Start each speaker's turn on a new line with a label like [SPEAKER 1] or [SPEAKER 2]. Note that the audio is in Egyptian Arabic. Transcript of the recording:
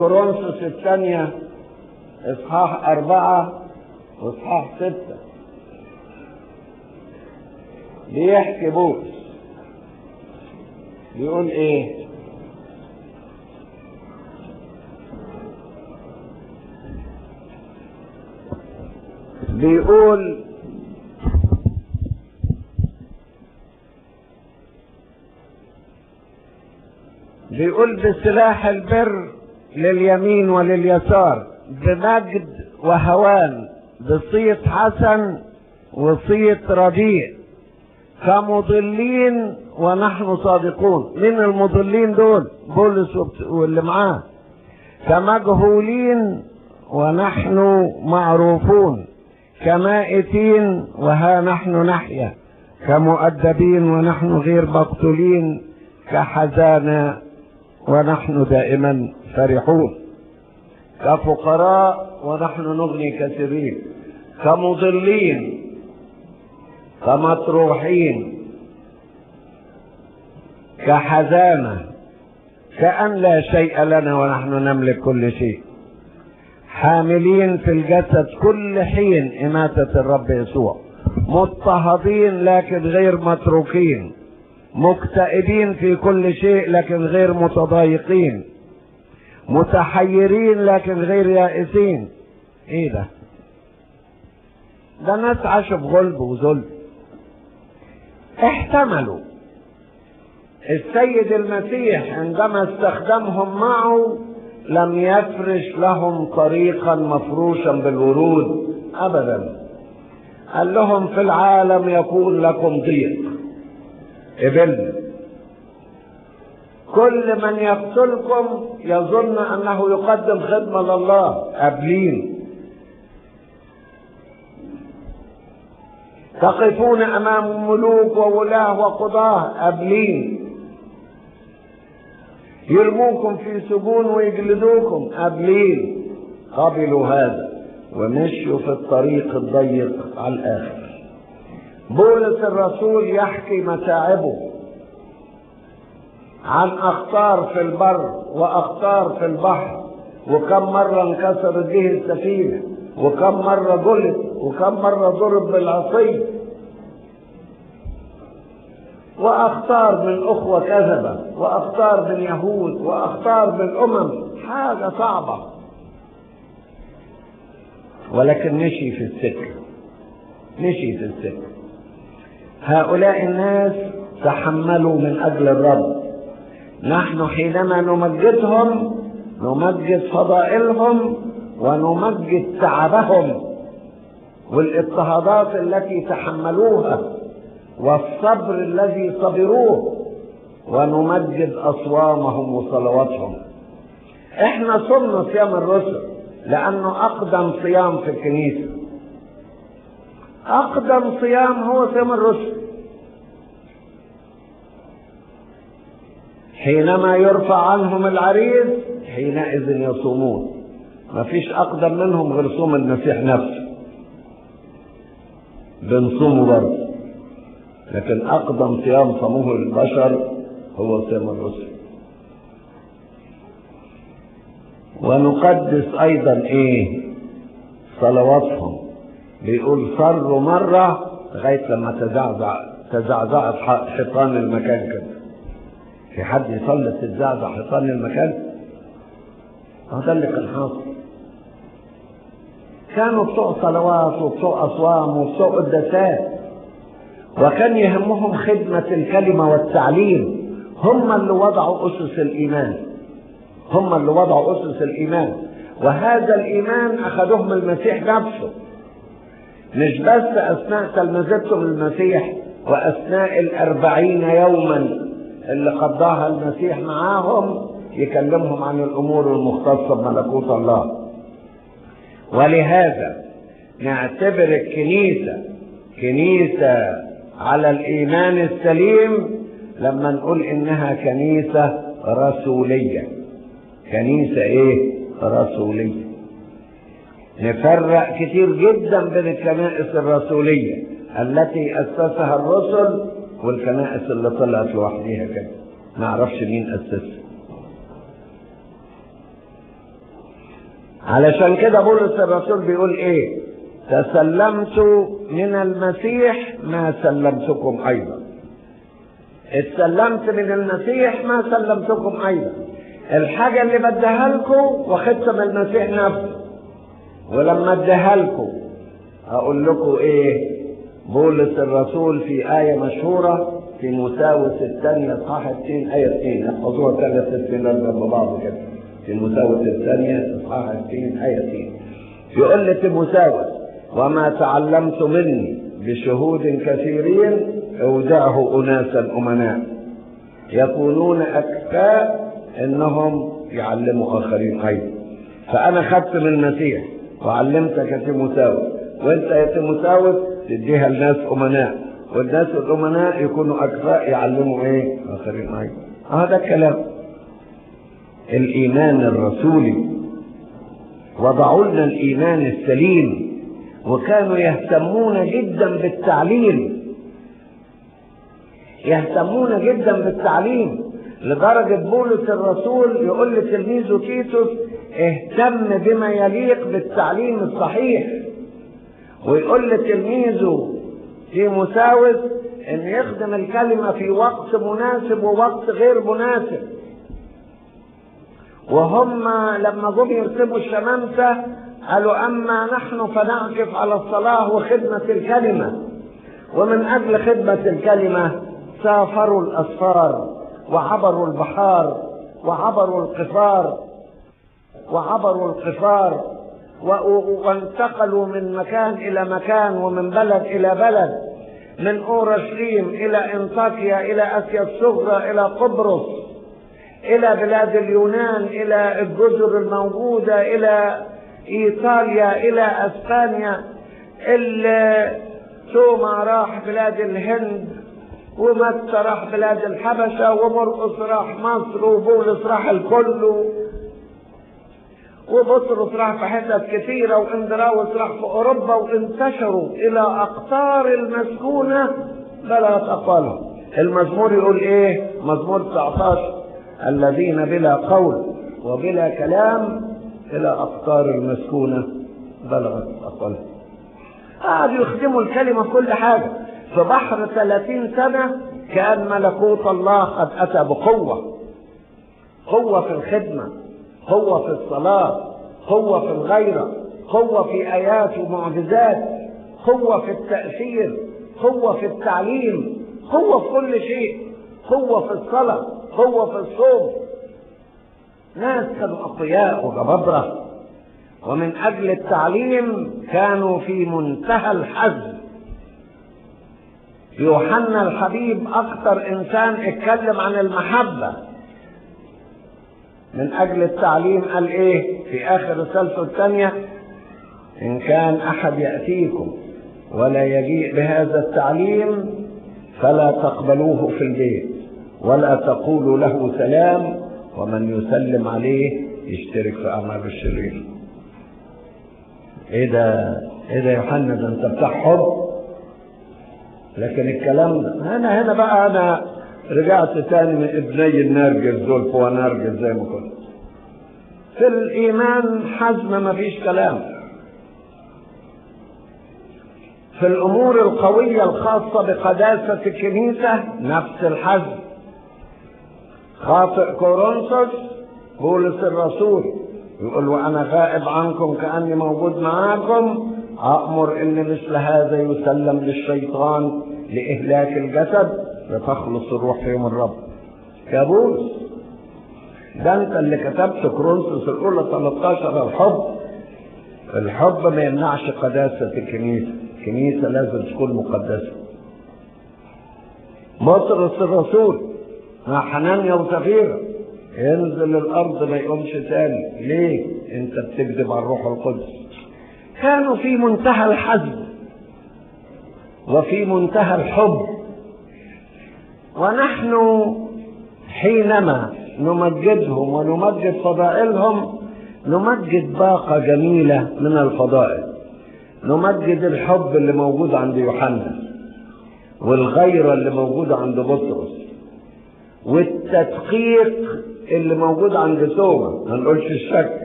[SPEAKER 1] كورنثوس الثانية إصحاح أربعة وإصحاح ستة بيحكي بولس بيقول إيه؟ بيقول بيقول بسلاح البر لليمين ولليسار بمجد وهوان بصيت حسن وصيت رديء كمضلين ونحن صادقون من المضلين دول بولس واللي معاه كمجهولين ونحن معروفون كمائتين وها نحن نحيا كمؤدبين ونحن غير مقتولين كحزانة ونحن دائما فرحون كفقراء ونحن نغني كثيرين كمضلين كمطروحين كحزانة كأن لا شيء لنا ونحن نملك كل شيء حاملين في الجسد كل حين إماتة الرب يسوع مضطهدين لكن غير متروكين مكتئبين في كل شيء لكن غير متضايقين متحيرين لكن غير يائسين ايه ده ده ناس عاشوا في غلب وذل احتملوا السيد المسيح عندما استخدمهم معه لم يفرش لهم طريقا مفروشا بالورود ابدا قال لهم في العالم يكون لكم ضيق ابن كل من يقتلكم يظن انه يقدم خدمه لله قابلين تقفون امام ملوك وولاه وقضاه قابلين يرموكم في سجون ويجلدوكم قابلين قبلوا هذا ومشوا في الطريق الضيق على الاخر بولس الرسول يحكي متاعبه عن اخطار في البر واخطار في البحر وكم مرة انكسرت به السفينة وكم مرة جلد وكم مرة ضرب بالعصي واخطار من اخوة كذبة واخطار من يهود واخطار من امم حاجة صعبة ولكن مشي في السكة مشي في السكة هؤلاء الناس تحملوا من اجل الرب نحن حينما نمجدهم نمجد فضائلهم ونمجد تعبهم والاضطهادات التي تحملوها والصبر الذي صبروه ونمجد اصوامهم وصلواتهم احنا صمنا صيام الرسل لانه اقدم صيام في الكنيسه اقدم صيام هو صيام الرسل حينما يرفع عنهم العريس حينئذ يصومون ما فيش اقدم منهم غير صوم المسيح نفسه بنصومه برضه لكن اقدم صيام صاموه البشر هو صيام الرسل ونقدس ايضا ايه صلواتهم بيقول صروا مرة لغاية لما تزعزع تزعزعت حيطان المكان كده في حد يصلي تتزعزع حيطان المكان هذا اللي كان حاصل كانوا بتوع صلوات وبتوع أصوام وبتوع قداسات وكان يهمهم خدمة الكلمة والتعليم هم اللي وضعوا أسس الإيمان هم اللي وضعوا أسس الإيمان وهذا الإيمان أخذوه من المسيح نفسه مش بس أثناء تلمذتهم المسيح وأثناء الأربعين يوما اللي قضاها المسيح معاهم يكلمهم عن الأمور المختصة بملكوت الله ولهذا نعتبر الكنيسة كنيسة على الإيمان السليم لما نقول إنها كنيسة رسولية كنيسة إيه؟ رسولية نفرق كتير جدا بين الكنائس الرسولية التي أسسها الرسل والكنائس اللي طلعت لوحديها كده ما اعرفش مين أسسها علشان كده بولس الرسول بيقول ايه تسلمت من المسيح ما سلمتكم ايضا اتسلمت من المسيح ما سلمتكم ايضا الحاجة اللي بديها لكم واخدتها من المسيح نفسه ولما اديها لكم اقول لكم ايه بولس الرسول في آية مشهورة في مساوس الثانية اصحاح 2 آية 2 احفظوها ثلاث سنين جنب بعض كده في مساوس الثانية اصحاح 2 آية 2 يقول لي تيموساوس وما تعلمت مني بشهود كثيرين اودعه اناسا امناء يكونون اكفاء انهم يعلموا اخرين ايضا فانا خدت من المسيح وعلمتك يا تيموساوس وانت يا تيموساوس تديها لناس امناء والناس الامناء يكونوا اكفاء يعلموا ايه اخرين ايضا هذا الكلام الايمان الرسولي وضعوا لنا الايمان السليم وكانوا يهتمون جدا بالتعليم يهتمون جدا بالتعليم لدرجة بولس الرسول يقول لتلميذه تيتوس اهتم بما يليق بالتعليم الصحيح ويقول لتلميذه تيموساوس ان يخدم الكلمة في وقت مناسب ووقت غير مناسب وهم لما جم يرسموا الشمامسة قالوا أما نحن فنعكف على الصلاة وخدمة الكلمة ومن أجل خدمة الكلمة سافروا الأسفار وعبروا البحار وعبروا القفار وعبروا القفار وانتقلوا من مكان إلى مكان ومن بلد إلى بلد من أورشليم إلى إنطاكيا إلى آسيا الصغرى إلى قبرص إلى بلاد اليونان إلى الجزر الموجودة إلى ايطاليا الى اسبانيا توما راح بلاد الهند ومتى راح بلاد الحبشة ومرقس راح مصر وبولس راح الكل وبطرس راح في حتت كثيرة واندراوس راح في أوروبا وانتشروا إلى أقطار المسكونة بلا تقالهم المزمور يقول إيه؟ مزمور 19 الذين بلا قول وبلا كلام إلى أقطار المسكونة بلغت أقلها قعدوا يخدموا الكلمة في كل حاجة في بحر ثلاثين سنة كان ملكوت الله قد أتى بقوة قوة في الخدمة قوة في الصلاة قوة في الغيرة قوة في آيات ومعجزات قوة في التأثير قوة في التعليم قوة في كل شيء قوة في الصلاة قوة في الصوم ناس كانوا أقوياء وجبابرة ومن أجل التعليم كانوا في منتهى الحزم يوحنا الحبيب أكثر إنسان اتكلم عن المحبة من أجل التعليم قال إيه في آخر رسالته الثانية إن كان أحد يأتيكم ولا يجيء بهذا التعليم فلا تقبلوه في البيت ولا تقولوا له سلام ومن يسلم عليه يشترك في أعمال الشرير ايه ده ايه ده يا يوحنا ده انت بتاع حب لكن الكلام ده انا هنا بقى انا رجعت تاني من ابني النرجس دول فوانرجس زي ما كنت في الايمان حزم ما فيش كلام في الامور القويه الخاصه بقداسه الكنيسه نفس الحزم خاطئ كورنثوس بولس الرسول يقول وانا غائب عنكم كاني موجود معاكم امر ان مثل هذا يسلم للشيطان لاهلاك الجسد لتخلص الروح في يوم الرب يا بولس ده انت اللي كتبت كورنثوس الاولى 13 الحب الحب ما يمنعش قداسه الكنيسه الكنيسه لازم تكون مقدسه بطرس الرسول مع حنانيا وسفيرة ينزل الأرض ما يقومش تاني ليه؟ أنت بتكذب على الروح القدس كانوا في منتهى الحزم وفي منتهى الحب ونحن حينما نمجدهم ونمجد فضائلهم نمجد باقة جميلة من الفضائل نمجد الحب اللي موجود عند يوحنا والغيرة اللي موجودة عند بطرس والتدقيق اللي موجود عند توما ما نقولش الشك